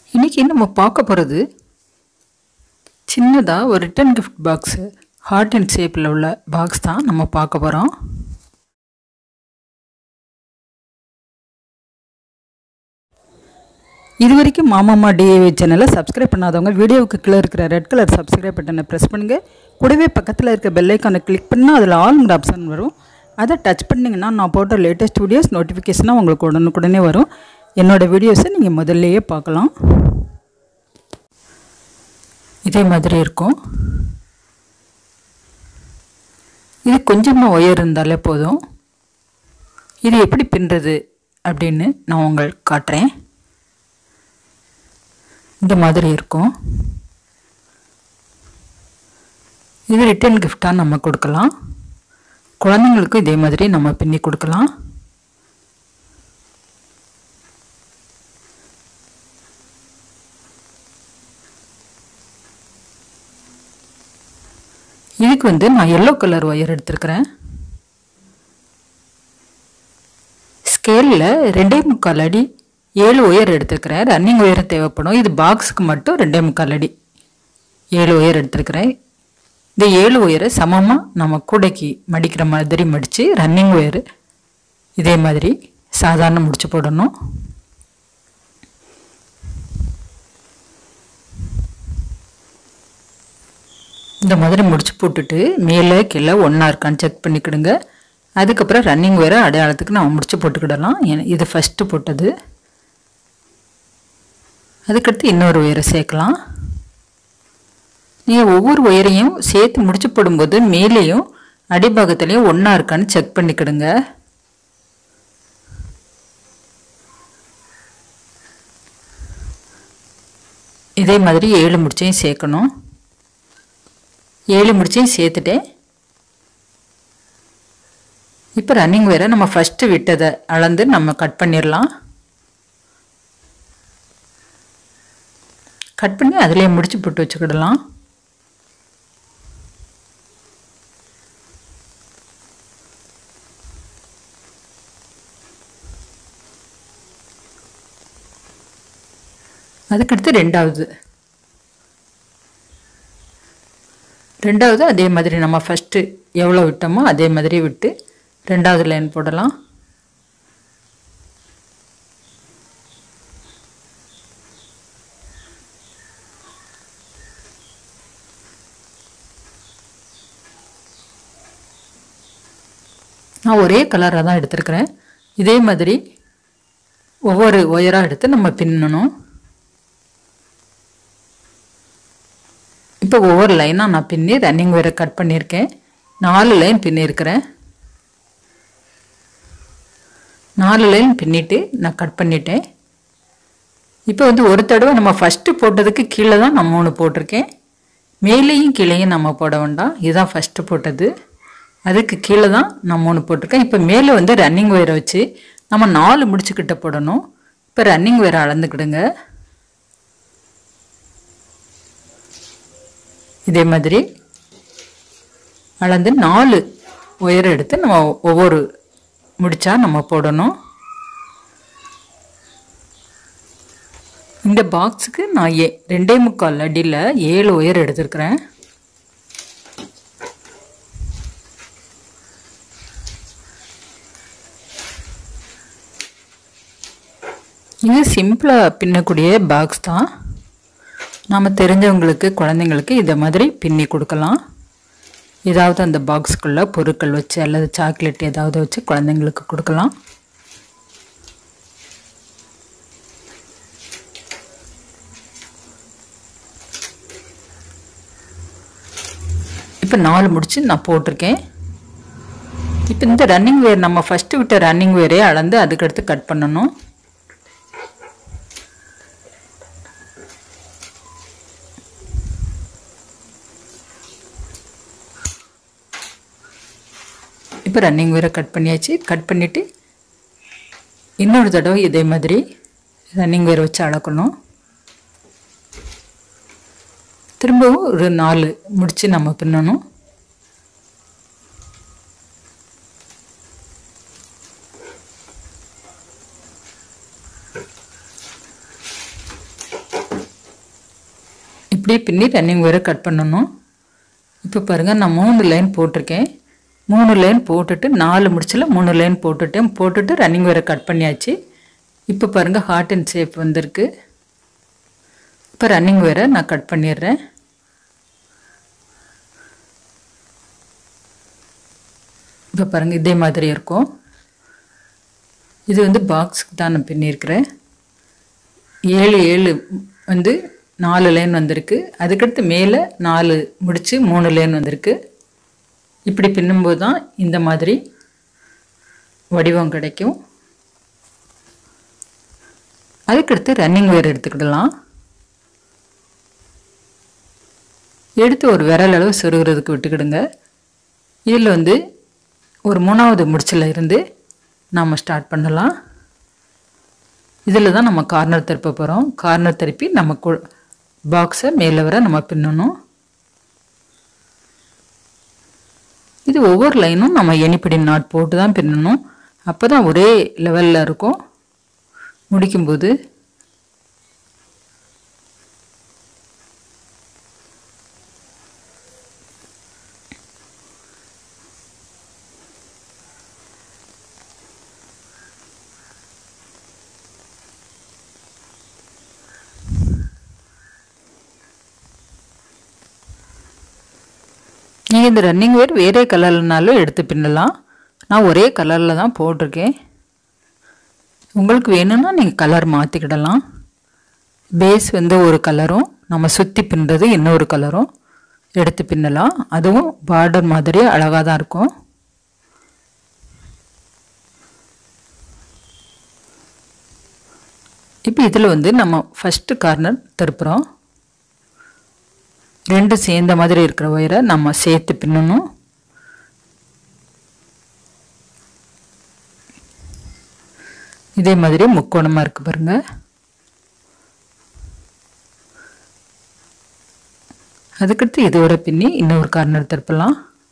இன்றைக்கி நம்ம பார்க்க போகிறது சின்னதாக ஒரு return gift box heart and ஷேப்பில் உள்ள பாக்ஸ் தான் நம்ம பார்க்க போகிறோம் இது வரைக்கும் மாமாமா டிஏவி சேனலை சப்ஸ்கிரைப் பண்ணாதவங்க வீடியோவுக்கு கீழே இருக்கிற ரெட் கலர் சப்ஸ்கிரைப் பட்டனை ப்ரெஸ் பண்ணுங்கள் கூடவே பக்கத்தில் இருக்க பெல் ஐக்கானை கிளிக் பண்ணால் அதில் ஆல்ங்கிற ஆப்ஷன் வரும் அதை டச் பண்ணிங்கன்னா நான் போட்ட லேட்டஸ்ட் வீடியோஸ் நோட்டிஃபிகேஷனாக உங்களுக்கு உடனுக்குடனே வரும் என்னோடய வீடியோஸை நீங்கள் முதல்லையே பார்க்கலாம் இதே மாதிரி இருக்கும் இது கொஞ்சமாக ஒயர் இருந்தாலே போதும் இது எப்படி பின்னுறது அப்படின்னு நான் உங்களுக்கு காட்டுறேன் இந்த மாதிரி இருக்கும் இது ரிட்டன் கிஃப்டாக நம்ம கொடுக்கலாம் குழந்தைங்களுக்கும் இதே மாதிரி நம்ம பின்னி கொடுக்கலாம் இதுக்கு வந்து நான் எல்லோ கலர் ஒயர் எடுத்திருக்கிறேன் ஸ்கேலில் ரெண்டே முக்கால் அடி ஏழு ஒயர் எடுத்துருக்கிறேன் ரன்னிங் ஒயர் தேவைப்படும் இது பாக்ஸுக்கு மட்டும் ரெண்டே முக்கால் அடி ஏழு ஒயர் எடுத்துருக்கிறேன் இந்த ஏழு ஒயரை சமமாக நம்ம கூடைக்கு மடிக்கிற மாதிரி மடித்து ரன்னிங் ஒயர் இதே மாதிரி சாதாரண முடிச்சு போடணும் இந்த மாதிரி முடிச்சு போட்டுட்டு மேலே கீழே ஒன்றா இருக்கான்னு செக் பண்ணிக்கிடுங்க அதுக்கப்புறம் ரன்னிங் ஒயரை அடையாளத்துக்கு நம்ம முடிச்சு போட்டுக்கிடலாம் இது ஃபஸ்ட்டு போட்டது அதுக்கடுத்து இன்னொரு ஒயரை சேர்க்கலாம் நீங்கள் ஒவ்வொரு ஒயரையும் சேர்த்து முடிச்சு போடும்போது மேலேயும் அடிபாகத்துலேயும் ஒன்றா இருக்கான்னு செக் பண்ணிக்கிடுங்க இதே மாதிரி ஏழு முடிச்சையும் சேர்க்கணும் ஏழு முடிச்சையும் சேர்த்துட்டேன் இப்போ ரன்னிங் வேற நம்ம ஃபஸ்ட்டு விட்டதை அளந்து நம்ம கட் பண்ணிடலாம் கட் பண்ணி அதிலே முடிச்சு போட்டு வச்சுக்கிடலாம் அதுக்கடுத்து ரெண்டாவது ரெண்டாவது அதே மாதிரி நம்ம ஃபஸ்ட்டு எவ்வளோ விட்டோமோ அதே மாதிரி விட்டு ரெண்டாவது லைன் போடலாம் நான் ஒரே கலராக தான் எடுத்திருக்கிறேன் இதே மாதிரி ஒவ்வொரு ஒயராக எடுத்து நம்ம பின்னணும் இப்போ ஒவ்வொரு லைனாக நான் பின்னி ரன்னிங் ஒயரை கட் பண்ணியிருக்கேன் நாலு லைன் பின்னிருக்கிறேன் நாலு லைன் பின்னிட்டு நான் கட் பண்ணிட்டேன் இப்போ வந்து ஒரு தடவை நம்ம ஃபஸ்ட்டு போட்டதுக்கு கீழே தான் நான் மூணு போட்டிருக்கேன் மேலேயும் கீழேயும் நம்ம போட வேண்டாம் இதுதான் ஃபஸ்ட்டு போட்டது அதுக்கு கீழே தான் நான் மூணு போட்டிருக்கேன் இப்போ மேலே வந்து ரன்னிங் ஒயரை வச்சு நம்ம நாலு முடிச்சுக்கிட்ட போடணும் இப்போ ரன்னிங் ஒயரை அளந்துக்கிடுங்க இதே மாதிரி அளந்து நாலு ஒயர் எடுத்து நம்ம ஒவ்வொரு முடிச்சா நம்ம போடணும் இந்த பாக்ஸுக்கு நான் ஏ ரெண்டே முக்கால் அடியில் ஏழு ஒயர் எடுத்திருக்கிறேன் இது சிம்பிளாக பின்னக்கூடிய பாக்ஸ் தான் நாம் தெரிஞ்சவங்களுக்கு குழந்தைங்களுக்கு இதை மாதிரி பின்னி கொடுக்கலாம் ஏதாவது அந்த பாக்ஸுக்குள்ளே பொருட்கள் வச்சு அல்லது சாக்லேட் ஏதாவது வச்சு குழந்தைங்களுக்கு கொடுக்கலாம் இப்போ நாலு முடிச்சு நான் போட்டிருக்கேன் இப்போ இந்த ரன்னிங் வேர் நம்ம ஃபஸ்ட்டு விட்ட ரன்னிங் வேரே அளந்து அதுக்கடுத்து கட் பண்ணணும் இப்போ ரன்னிங் வேரை கட் பண்ணியாச்சு கட் பண்ணிவிட்டு இன்னொரு தடவை இதே மாதிரி ரன்னிங் வேர் வச்சு அளக்கணும் திரும்பவும் ஒரு நாலு முடித்து நம்ம பின்னணும் இப்படி பின்னி ரன்னிங் வேறு கட் பண்ணணும் இப்போ பாருங்கள் நான் மூணு லைன் போட்டிருக்கேன் மூணு லைன் போட்டுட்டு நாலு முடிச்சில் மூணு லைன் போட்டுட்டேன் போட்டுட்டு ரன்னிங் வேறு கட் பண்ணியாச்சு இப்போ பாருங்கள் ஹார்ட் அண்ட் ஷேப் வந்திருக்கு இப்போ ரன்னிங் வேறு நான் கட் பண்ணிடுறேன் இப்போ பாருங்கள் இதே மாதிரி இருக்கும் இது வந்து பாக்ஸுக்கு தான் நான் பின்னிருக்கிறேன் ஏழு ஏழு வந்து நாலு லைன் வந்திருக்கு அதுக்கடுத்து மேலே நாலு முடித்து மூணு லைன் வந்திருக்கு இப்படி பின்னும்போது தான் இந்த மாதிரி வடிவம் கிடைக்கும் அதுக்கடுத்து ரன்னிங் வேர் எடுத்துக்கிடலாம் எடுத்து ஒரு விரல் அளவு சொருகிறதுக்கு விட்டுக்கிடுங்க இதில் வந்து ஒரு மூணாவது முடிச்சில் இருந்து நாம் ஸ்டார்ட் பண்ணலாம் இதில் தான் நம்ம கார்னர் திருப்ப போகிறோம் கார்னர் திருப்பி நம்ம கு பாக்ஸை மேலே வர நம்ம பின்னணும் இது ஒவ்வொரு லைனும் நம்ம எனிப்படி நாட் போட்டு தான் பின்னணும் அப்போ தான் ஒரே லெவலில் இருக்கும் முடிக்கும்போது நீங்கள் இந்த ரன்னிங் வேர் வேறே கலர்னாலும் எடுத்து பின்னலாம் நான் ஒரே கலரில் தான் போட்டிருக்கேன் உங்களுக்கு வேணும்னா நீங்கள் கலர் மாற்றிக்கிடலாம் பேஸ் வந்து ஒரு கலரும் நம்ம சுற்றி பின்னுறது இன்னொரு கலரும் எடுத்து பின்னலாம் அதுவும் பார்டர் மாதிரி அழகாக தான் இருக்கும் இப்போ இதில் வந்து நம்ம ஃபஸ்ட்டு கார்னர் திருப்புறோம் ரெண்டு சேர்ந்த மாதிரி இருக்கிற ஒயரை நம்ம சேர்த்து பின்னணும் இதே மாதிரி முக்கோணமாக இருக்கு பாருங்க அதுக்கடுத்து இதோட பின்னி இன்னொரு கார்னர் திருப்பலாம்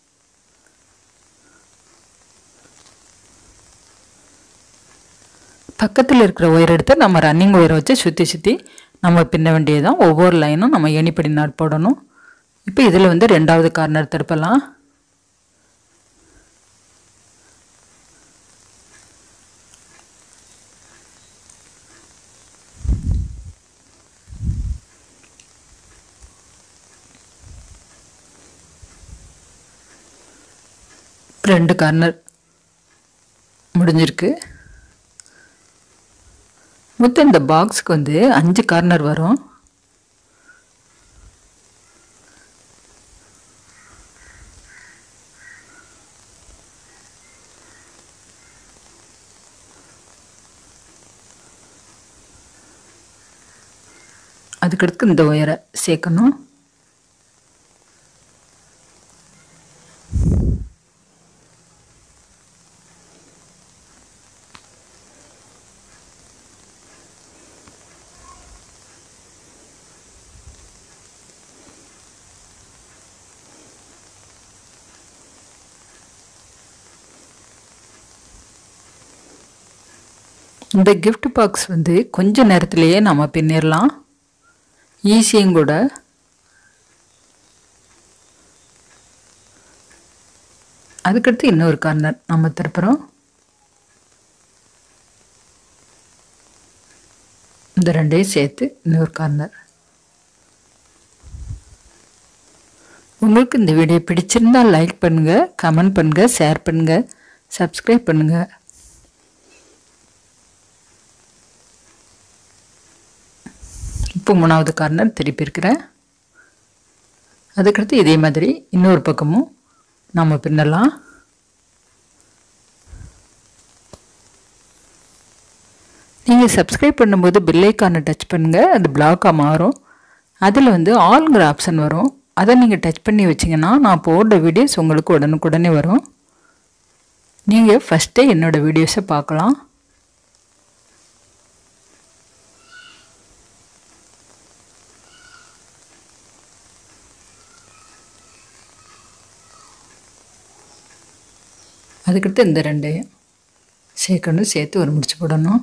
பக்கத்தில் இருக்கிற ஒயர் எடுத்து நம்ம ரன்னிங் ஒயரை வச்சு சுற்றி சுற்றி நம்ம பின்ன வேண்டியதுதான் ஒவ்வொரு லைனும் நம்ம எணிப்படி நாட் போடணும் இப்போ இதில் வந்து ரெண்டாவது கார்னர் திருப்பலாம் ரெண்டு கார்னர் முடிஞ்சிருக்கு மொத்தம் இந்த பாக்ஸுக்கு வந்து அஞ்சு கார்னர் வரும் அதுக்கடுத்து இந்த ஒயரை சேர்க்கணும் இந்த கிஃப்ட் பாக்ஸ் வந்து கொஞ்ச நேரத்திலேயே நம்ம பின்னிடலாம் ஈஸியும் கூட அதுக்கடுத்து இன்னொரு கார்னர் நம்ம திருப்புறோம் இந்த ரெண்டையும் சேர்த்து இன்னொரு கார்னர் உங்களுக்கு இந்த வீடியோ பிடிச்சிருந்தா லைக் பண்ணுங்கள் கமெண்ட் பண்ணுங்கள் ஷேர் பண்ணுங்கள் சப்ஸ்கிரைப் பண்ணுங்கள் இப்போ மூணாவது கார்னர் திருப்பி இருக்கிறேன் அதுக்கடுத்து இதே மாதிரி இன்னொரு பக்கமும் நம்ம பின்னலாம் நீங்கள் சப்ஸ்கிரைப் பண்ணும்போது பில்லைக்கான டச் பண்ணுங்கள் அது பிளாக்காக மாறும் அதில் வந்து ஆளுங்கிற ஆப்ஷன் வரும் அதை நீங்கள் டச் பண்ணி வச்சிங்கன்னா நான் போடுற வீடியோஸ் உங்களுக்கு உடனுக்குடனே வரும் நீங்கள் ஃபஸ்ட்டே என்னோடய வீடியோஸை பார்க்கலாம் அதுக்கடுத்து இந்த ரெண்டையும் சேர்க்கணும் சேர்த்து ஒரு முடிச்சு போடணும்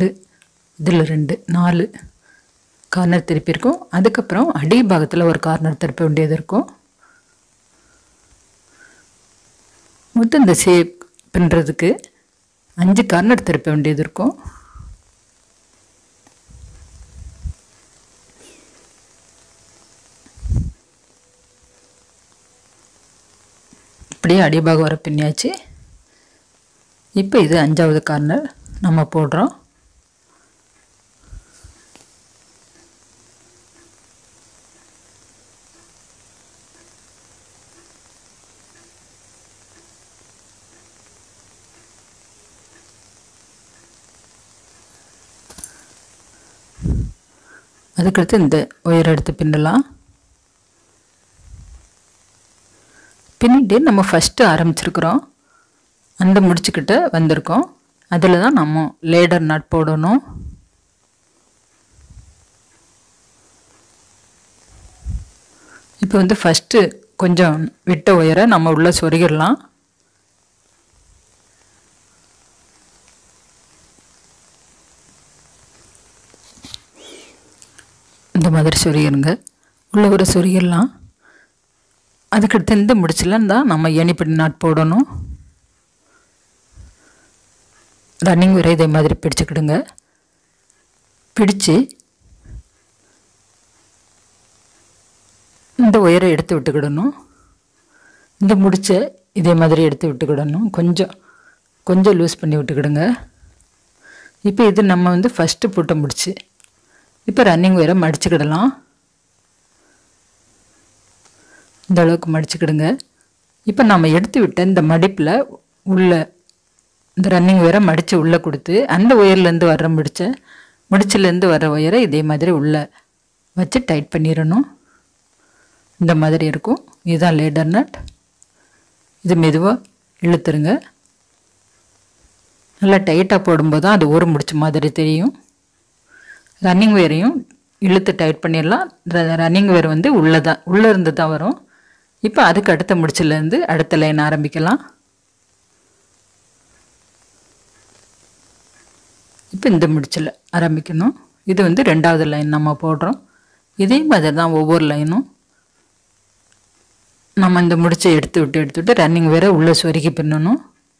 ரெண்டு இதில் ரெண்டு நாலு கார்னர் திருப்பியிருக்கோம் அதுக்கப்புறம் அடி பாகத்தில் ஒரு கார்னர் திருப்ப வேண்டியது இருக்கும் மொத்தம் இந்த ஷேப் பின்னுறதுக்கு அஞ்சு கார்னர் திருப்ப வேண்டியது இருக்கும் இப்படியே அடிபாகம் வர பின்னியாச்சு இப்போ இது அஞ்சாவது கார்னர் நம்ம போடுறோம் அதுக்கடுத்து இந்த ஒயர் எடுத்து பின்னலாம் பின்னிட்டு நம்ம ஃபஸ்ட்டு ஆரம்பிச்சிருக்கிறோம் அந்த முடிச்சுக்கிட்ட வந்திருக்கோம் அதில் தான் நம்ம லேடர் நட் போடணும் இப்போ வந்து ஃபஸ்ட்டு கொஞ்சம் விட்ட ஒயரை நம்ம உள்ளே சொருகிடலாம் இந்த மாதிரி சொருகிருங்க உள்ள ஒரு சொருகிடலாம் அதுக்கடுத்து இந்த முடிச்சலாம் தான் நம்ம ஏணிப்படி நாட் போடணும் ரன்னிங் வரை இதே மாதிரி பிடிச்சிக்கிடுங்க பிடிச்சு இந்த ஒயரை எடுத்து விட்டுக்கிடணும் இந்த முடிச்ச இதே மாதிரி எடுத்து விட்டுக்கிடணும் கொஞ்சம் கொஞ்சம் லூஸ் பண்ணி விட்டுக்கிடுங்க இப்போ இது நம்ம வந்து ஃபஸ்ட்டு போட்ட முடிச்சு இப்போ ரன்னிங் ஒயரை மடிச்சுக்கிடலாம் இந்த அளவுக்கு மடிச்சுக்கிடுங்க இப்போ நம்ம எடுத்து விட்ட இந்த மடிப்பில் உள்ள இந்த ரன்னிங் ஒயரை மடித்து உள்ளே கொடுத்து அந்த ஒயர்லேருந்து வர்ற முடிச்ச முடிச்சிலேருந்து வர ஒயரை இதே மாதிரி உள்ளே வச்சு டைட் பண்ணிடணும் இந்த மாதிரி இருக்கும் இதுதான் லேடர் நட் இது மெதுவாக இழுத்துருங்க நல்லா டைட்டாக போடும்போது தான் அது ஒரு முடிச்ச மாதிரி தெரியும் ரன்னிங் வேரையும் இழுத்து டைட் பண்ணிடலாம் ரன்னிங் வேர் வந்து உள்ளே தான் உள்ளே இருந்து தான் வரும் இப்போ அதுக்கு அடுத்த முடிச்சிலேருந்து அடுத்த லைன் ஆரம்பிக்கலாம் இப்போ இந்த முடிச்சில் ஆரம்பிக்கணும் இது வந்து ரெண்டாவது லைன் நம்ம போடுறோம் இதே மாதிரி தான் ஒவ்வொரு லைனும் நம்ம இந்த முடிச்சை எடுத்து விட்டு எடுத்து விட்டு ரன்னிங் வேற உள்ளே சொருகி பின்னணும்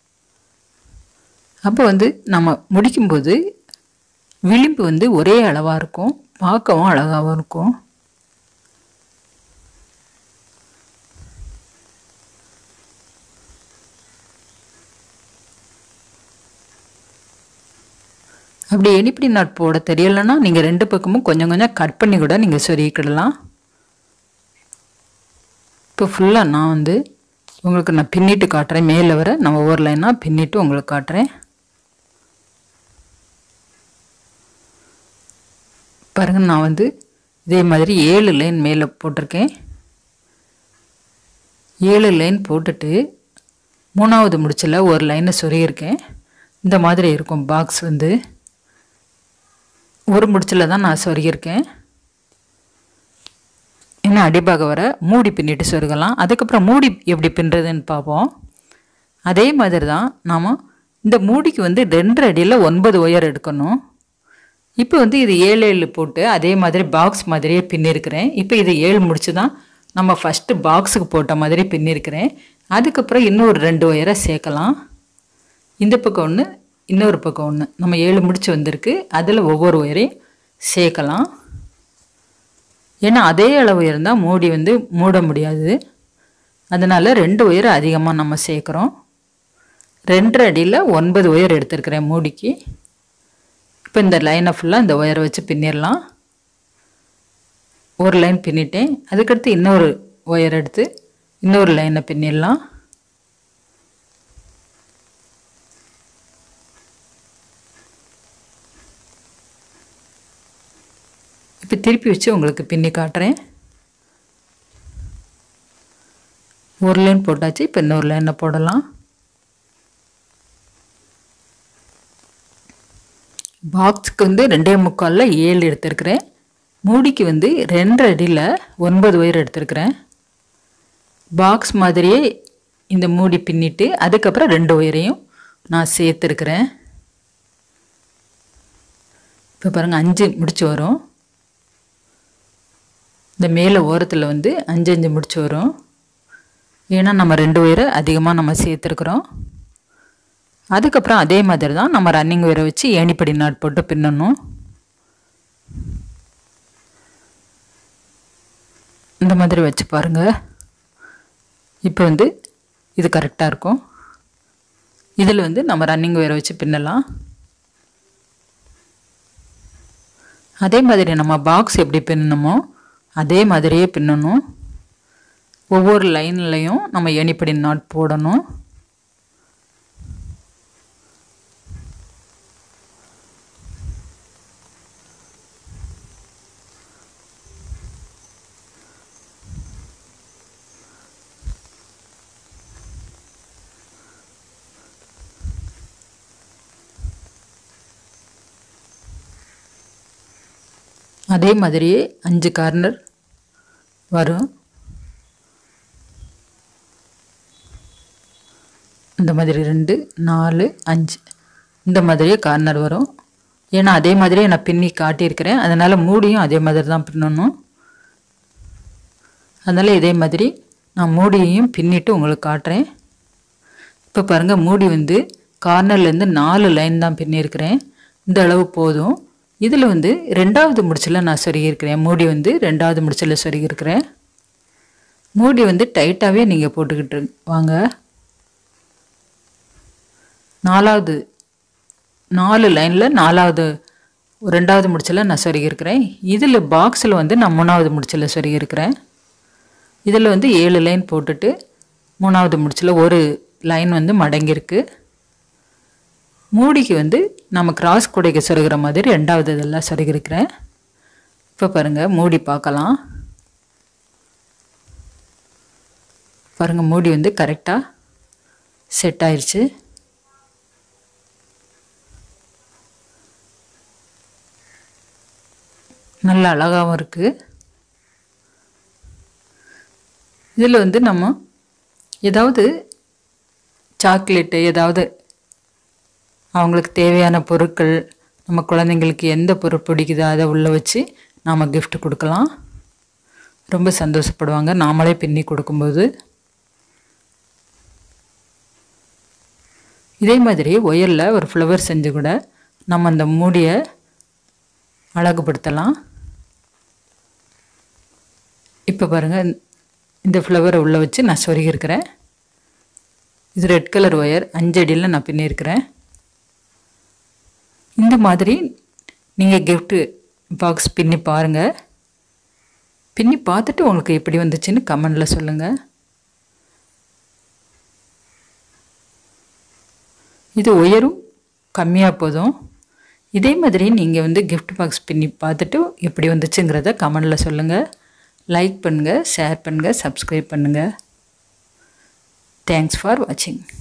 அப்போ வந்து நம்ம முடிக்கும்போது விளிம்பு வந்து ஒரே அளவாக இருக்கும் பார்க்கவும் அழகாகவும் இருக்கும் அப்படி எனிப்படி நாட் போட தெரியலைன்னா நீங்கள் ரெண்டு பக்கமும் கொஞ்சம் கொஞ்சம் கட் பண்ணி கூட நீங்கள் சொருகிக்கிடலாம் இப்போ ஃபுல்லாக நான் வந்து உங்களுக்கு நான் பின்னிட்டு காட்டுறேன் மேலே வர நான் ஒவ்வொரு லைனாக பின்னிட்டு உங்களுக்கு காட்டுறேன் பாருங்கள் நான் வந்து இதே மாதிரி ஏழு லைன் மேலே போட்டிருக்கேன் ஏழு லைன் போட்டுட்டு மூணாவது முடிச்சில் ஒரு லைனை சொருகியிருக்கேன் இந்த மாதிரி இருக்கும் பாக்ஸ் வந்து ஒரு முடிச்சில் தான் நான் சொருகியிருக்கேன் இன்னும் அடிபாக வர மூடி பின்னிட்டு சொருகலாம் அதுக்கப்புறம் மூடி எப்படி பின்னுறதுன்னு பார்ப்போம் அதே மாதிரி தான் நாம் இந்த மூடிக்கு வந்து ரெண்டு அடியில் ஒன்பது ஒயர் எடுக்கணும் இப்போ வந்து இது ஏழு ஏழு போட்டு அதே மாதிரி பாக்ஸ் மாதிரியே பின்னிருக்கிறேன் இப்போ இது ஏழு முடிச்சு தான் நம்ம ஃபஸ்ட்டு பாக்ஸுக்கு போட்ட மாதிரி பின்னிருக்கிறேன் அதுக்கப்புறம் இன்னொரு ரெண்டு ஒயரை சேர்க்கலாம் இந்த பக்கம் ஒன்று இன்னொரு பக்கம் ஒன்று நம்ம ஏழு முடிச்சு வந்திருக்கு அதில் ஒவ்வொரு ஒயரையும் சேர்க்கலாம் ஏன்னா அதே அளவு இருந்தால் மூடி வந்து மூட முடியாது அதனால் ரெண்டு ஒயர் அதிகமாக நம்ம சேர்க்குறோம் ரெண்டரை அடியில் ஒன்பது ஒயர் எடுத்துருக்கிறேன் மூடிக்கு இப்போ இந்த லைனை ஃபுல்லாக இந்த ஒயரை வச்சு பின்னிடலாம் ஒரு லைன் பின்னிட்டேன் அதுக்கடுத்து இன்னொரு ஒயர் எடுத்து இன்னொரு லைனை பின்னிடலாம் இப்போ திருப்பி வச்சு உங்களுக்கு பின்னி காட்டுறேன் ஒரு லைன் போட்டாச்சு இப்போ இன்னொரு லைனை போடலாம் பாக்ஸுக்கு வந்து ரெண்டே முக்காலில் ஏழு எடுத்திருக்கிறேன் மூடிக்கு வந்து ரெண்டு அடியில் ஒன்பது ஒயர் எடுத்திருக்கிறேன் பாக்ஸ் மாதிரியே இந்த மூடி பின்னிட்டு அதுக்கப்புறம் ரெண்டு ஒயரையும் நான் சேர்த்துருக்கிறேன் இப்போ பாருங்கள் அஞ்சு முடிச்சு வரும் இந்த மேலே ஓரத்தில் வந்து அஞ்சு அஞ்சு முடிச்சு வரும் ஏன்னா நம்ம ரெண்டு ஒயரை அதிகமாக நம்ம சேர்த்துருக்குறோம் அதுக்கப்புறம் அதே மாதிரி தான் நம்ம ரன்னிங் ஒயரை வச்சு ஏணிப்படி நாட் போட்டு பின்னணும் இந்த மாதிரி வச்சு பாருங்கள் இப்போ வந்து இது கரெக்டாக இருக்கும் இதில் வந்து நம்ம ரன்னிங் ஒயரை வச்சு பின்னலாம் அதே மாதிரி நம்ம பாக்ஸ் எப்படி பின்னணுமோ அதே மாதிரியே பின்னணும் ஒவ்வொரு லைன்லையும் நம்ம எணிப்படி நாட் போடணும் அதே மாதிரியே அஞ்சு கார்னர் வரும் இந்த மாதிரி ரெண்டு நாலு அஞ்சு இந்த மாதிரியே கார்னர் வரும் ஏன்னா அதே மாதிரியே நான் பின்னி காட்டியிருக்கிறேன் அதனால் மூடியும் அதே மாதிரி தான் பின்னணும் அதனால் இதே மாதிரி நான் மூடியையும் பின்னிட்டு உங்களுக்கு காட்டுறேன் இப்போ பாருங்கள் மூடி வந்து கார்னர்லேருந்து நாலு லைன் தான் பின்னியிருக்கிறேன் இந்த அளவு போதும் இதில் வந்து ரெண்டாவது முடிச்சில் நான் சொருகியிருக்கிறேன் மூடி வந்து ரெண்டாவது முடிச்சில் சொருகியிருக்கிறேன் மூடி வந்து டைட்டாகவே நீங்கள் போட்டுக்கிட்டு வாங்க நாலாவது நாலு லைனில் நாலாவது ரெண்டாவது முடிச்சில் நான் சொருகியிருக்கிறேன் இதில் பாக்ஸில் வந்து நான் மூணாவது முடிச்சில் சொருகியிருக்கிறேன் இதில் வந்து ஏழு லைன் போட்டுட்டு மூணாவது முடிச்சில் ஒரு லைன் வந்து மடங்கியிருக்கு மூடிக்கு வந்து நம்ம கிராஸ் குடைக்கு சொருகிற மாதிரி ரெண்டாவது இதெல்லாம் சொருகிருக்கிறேன் இப்போ பாருங்கள் மூடி பார்க்கலாம் பாருங்கள் மூடி வந்து கரெக்டாக செட் ஆயிடுச்சு நல்ல அழகாகவும் இருக்குது இதில் வந்து நம்ம ஏதாவது சாக்லேட்டு ஏதாவது அவங்களுக்கு தேவையான பொருட்கள் நம்ம குழந்தைங்களுக்கு எந்த பொருள் பிடிக்குதோ அதை உள்ளே வச்சு நாம் gift கொடுக்கலாம் ரொம்ப சந்தோஷப்படுவாங்க நாமளே பின்னி கொடுக்கும்போது இதே மாதிரி ஒயரில் ஒரு ஃப்ளவர் செஞ்சு கூட நம்ம அந்த மூடியை அழகுபடுத்தலாம் இப்போ பாருங்கள் இந்த ஃப்ளவரை உள்ளே வச்சு நான் சொருகியிருக்கிறேன் இது ரெட் கலர் ஒயர் அஞ்சு அடியில் நான் பின்னியிருக்கிறேன் இந்த மாதிரி நீங்கள் gift பாக்ஸ் பின்னி பாருங்கள் பின்னி பார்த்துட்டு உங்களுக்கு எப்படி வந்துச்சுன்னு கமெண்டில் சொல்லுங்கள் இது உயரும் கம்மியாக போதும் இதே மாதிரி நீங்கள் வந்து gift பாக்ஸ் பின்னி பார்த்துட்டு எப்படி வந்துச்சுங்கிறத கமெண்டில் சொல்லுங்கள் லைக் பண்ணுங்கள் ஷேர் பண்ணுங்கள் சப்ஸ்கிரைப் பண்ணுங்கள் தேங்க்ஸ் ஃபார் வாட்சிங்